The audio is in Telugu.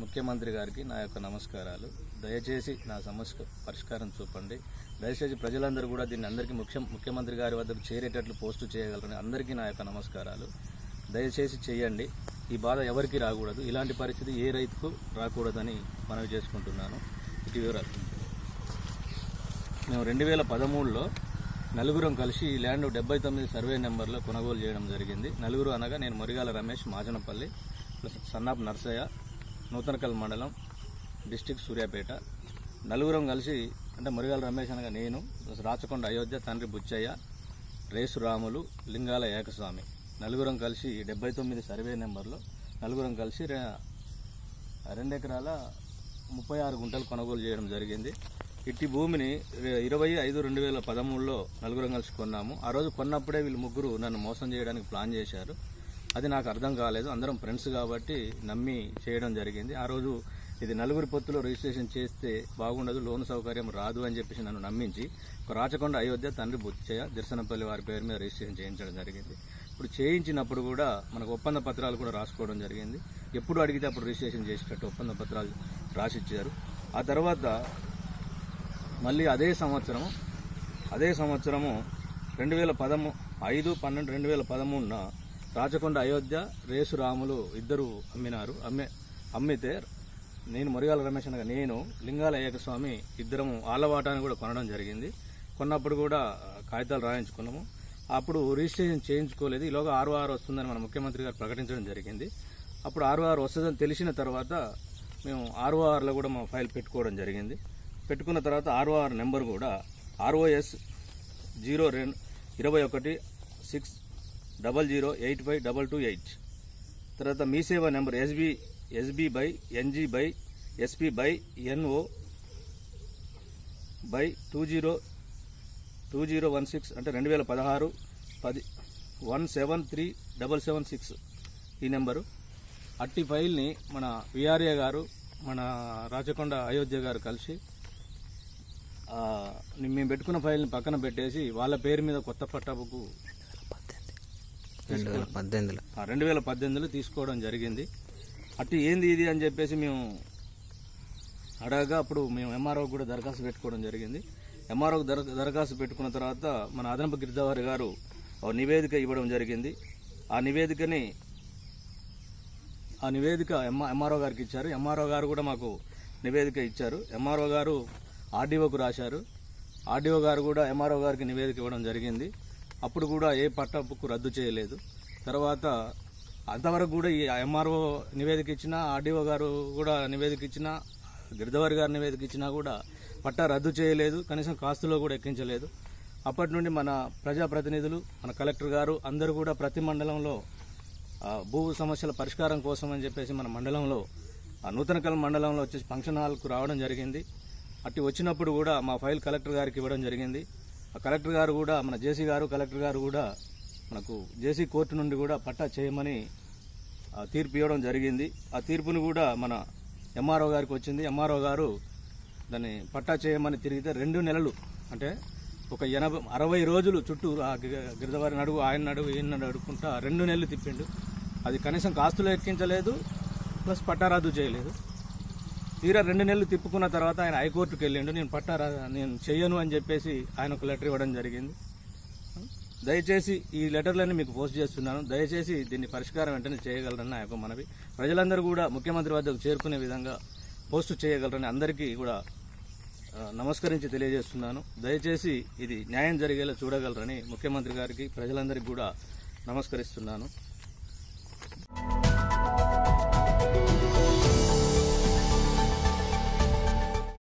ముఖ్యమంత్రి గారికి నా యొక్క నమస్కారాలు దయచేసి నా సమస్య పరిష్కారం చూపండి దయచేసి ప్రజలందరూ కూడా దీన్ని అందరికీ ముఖ్య ముఖ్యమంత్రి గారి వద్దకు చేరేటట్లు పోస్టు చేయగలరని అందరికీ నా యొక్క నమస్కారాలు దయచేసి చేయండి ఈ బాధ ఎవరికి రాకూడదు ఇలాంటి పరిస్థితి ఏ రైతుకు రాకూడదని మనవి చేసుకుంటున్నాను ఇటు వివరాలు మేము రెండు వేల పదమూడులో నలుగురం కలిసి ఈ ల్యాండ్ డెబ్బై తొమ్మిది సర్వే నెంబర్లో కొనుగోలు చేయడం జరిగింది నలుగురు అనగా నేను మురిగాల రమేష్ మాజనపల్లి ప్లస్ సన్నాప్ నర్సయ్య నూతనకల్ మండలం డిస్టిక్ సూర్యాపేట నలుగురం కలిసి అంటే మురిగాల రమేష్ అనగా నేను ప్లస్ రాచకొండ అయోధ్య తండ్రి బుచ్చయ్య రేసు రాములు లింగాల ఏకస్వామి నలుగురం కలిసి డెబ్బై తొమ్మిది సర్వే నెంబర్లో నలుగురం కలిసి రె- రెండు ఎకరాల ముప్పై ఆరు గుంటలు కొనుగోలు చేయడం జరిగింది ఇట్టి భూమిని రె- ఇరవై ఐదు రెండు వేల పదమూడులో నలుగురం కలిసి కొన్నాము ఆ రోజు కొన్నప్పుడే వీళ్ళు ముగ్గురు నన్ను మోసం చేయడానికి ప్లాన్ చేశారు అది నాకు అర్థం కాలేదు అందరం ఫ్రెండ్స్ కాబట్టి నమ్మి చేయడం జరిగింది ఆ రోజు ఇది నలుగురి పొత్తులో రిజిస్ట్రేషన్ చేస్తే బాగుండదు లోన్ సౌకర్యం రాదు అని చెప్పేసి నన్ను నమ్మించి ఒక రాచకొండ అయోధ్య తండ్రి బుచ్చయ్య దర్శనపల్లి వారి పేరు మీద రిజిస్ట్రేషన్ చేయించడం జరిగింది ఇప్పుడు చేయించినప్పుడు కూడా మనకు ఒప్పంద పత్రాలు కూడా రాసుకోవడం జరిగింది ఎప్పుడు అడిగితే అప్పుడు రిజిస్ట్రేషన్ చేసేటట్టు ఒప్పంద పత్రాలు రాసిచ్చారు ఆ తర్వాత మళ్ళీ అదే సంవత్సరం అదే సంవత్సరము రెండు వేల పదమూ ఐదు పన్నెండు రెండు వేల పదమూడున రాచకొండ అయోధ్య రేసు రాములు ఇద్దరు అమ్మినారు అమ్మే అమ్మితే నేను మురిగాల రమేష్ అనగా నేను లింగాల ఏకస్వామి ఇద్దరము ఆలవాటాన్ని కూడా కొనడం జరిగింది కొన్నప్పుడు కూడా ఆ, కాగితాలు రాయించుకున్నాము అప్పుడు రిజిస్ట్రేషన్ చేయించుకోలేదు ఈలోగా ఆరు ఆరు వస్తుందని మన ముఖ్యమంత్రి గారు ప్రకటించడం జరిగింది అప్పుడు ఆరు ఆరు వస్తుందని తెలిసిన తర్వాత మేము ఆరు ఆరులో కూడా మా ఫైల్ పెట్టుకోవడం జరిగింది పెట్టుకున్న తర్వాత ఆరు ఆరు నెంబర్ కూడా ఆర్ఓఎస్ జీరో రెండు ఇరవై ఒకటి six double zero eight five double two eight తర్వాత మీ సేవ number SB SB by NG by SP by NO by two zero two zero one six అంటే రెండు వేల పదహారు పది one seven three double seven six ఈ నెంబరు అట్టి ఫైల్ని మన విఆర్ఏ గారు మన రాచకొండ అయోధ్య గారు కలిసి ఆ, మేము పెట్టుకున్న ఫైల్ని పక్కన పెట్టేసి వాళ్ళ పేరు మీద కొత్త పట్టాపుకు రెండు వేల పద్దెనిమిదిలో ఆ, రెండు వేల పద్దెనిమిదిలో తీసుకోవడం జరిగింది అటు ఏంది ఇది అని చెప్పేసి మేము అడగగా అప్పుడు మేము ఎంఆర్ఓ కూడా దరఖాస్తు పెట్టుకోవడం జరిగింది ఎంఆర్ఓకి దర దరఖాస్తు పెట్టుకున్న తర్వాత మన అదనపు గిరిజావారి గారు ఒక నివేదిక ఇవ్వడం జరిగింది ఆ నివేదికని ఆ నివేదిక ఎంఆ ఎంఆర్ఓ గారికి ఇచ్చారు ఎంఆర్ఓ గారు కూడా మాకు నివేదిక ఇచ్చారు ఎంఆర్ఓ గారు ఆర్డీఓకు రాశారు ఆర్డీఓ గారు కూడా ఎంఆర్ఓ గారికి నివేదిక ఇవ్వడం జరిగింది అప్పుడు కూడా ఏ పట్టాపుకు రద్దు చేయలేదు తర్వాత అంతవరకు కూడా ఈ ఎంఆర్ఓ నివేదిక ఇచ్చినా ఆర్డీఓ గారు కూడా నివేదిక ఇచ్చినా గిరిధవారి గారు నివేదిక ఇచ్చినా కూడా పట్టా రద్దు చేయలేదు కనీసం కాస్తులో కూడా ఎక్కించలేదు అప్పటి నుండి మన ప్రజాప్రతినిధులు మన కలెక్టర్ గారు అందరూ కూడా ప్రతి మండలంలో ఆ, భూ సమస్యల పరిష్కారం కోసం అని చెప్పేసి మన మండలంలో ఆ నూతనకల్ మండలంలో వచ్చేసి ఫంక్షన్ హాల్కు రావడం జరిగింది అట్టి వచ్చినప్పుడు కూడా మా ఫైల్ కలెక్టర్ గారికి ఇవ్వడం జరిగింది ఆ కలెక్టర్ గారు కూడా మన జేసీ గారు కలెక్టర్ గారు కూడా మనకు జేసీ కోర్టు నుండి కూడా పట్టా చేయమని ఆ, తీర్పు ఇవ్వడం జరిగింది ఆ తీర్పును కూడా మన ఎంఆర్ఓ గారికి వచ్చింది ఎంఆర్ఓ గారు దాన్ని పట్టా చేయమని తిరిగితే రెండు నెలలు అంటే ఒక ఎనభై అరవై రోజులు చుట్టూ ఆ గి- గిరిజవారిని అడుగు ఆయన అడుగు ఈయన అడుగుకుంటా రెండు నెలలు తిప్పిండు అది కనీసం కాస్తులు ఎక్కించలేదు ప్లస్ పట్టా రద్దు చేయలేదు తీరా రెండు నెలలు తిప్పుకున్న తర్వాత ఆయన హైకోర్టుకు వెళ్ళిండు నేను పట్టా రా- నేను చెయ్యను అని చెప్పేసి ఆయన ఒక లెటర్ ఇవ్వడం జరిగింది దయచేసి ఈ లెటర్లన్నీ మీకు పోస్ట్ చేస్తున్నాను దయచేసి దీన్ని పరిష్కారం వెంటనే చేయగలరని నా యొక్క మనవి ప్రజలందరూ కూడా ముఖ్యమంత్రి వద్దకు చేరుకునే విధంగా పోస్టు చేయగలరని అందరికీ కూడా ఆ, నమస్కరించి తెలియజేస్తున్నాను దయచేసి ఇది న్యాయం జరిగేలా చూడగలరని ముఖ్యమంత్రి గారికి ప్రజలందరికీ కూడా నమస్కరిస్తున్నాను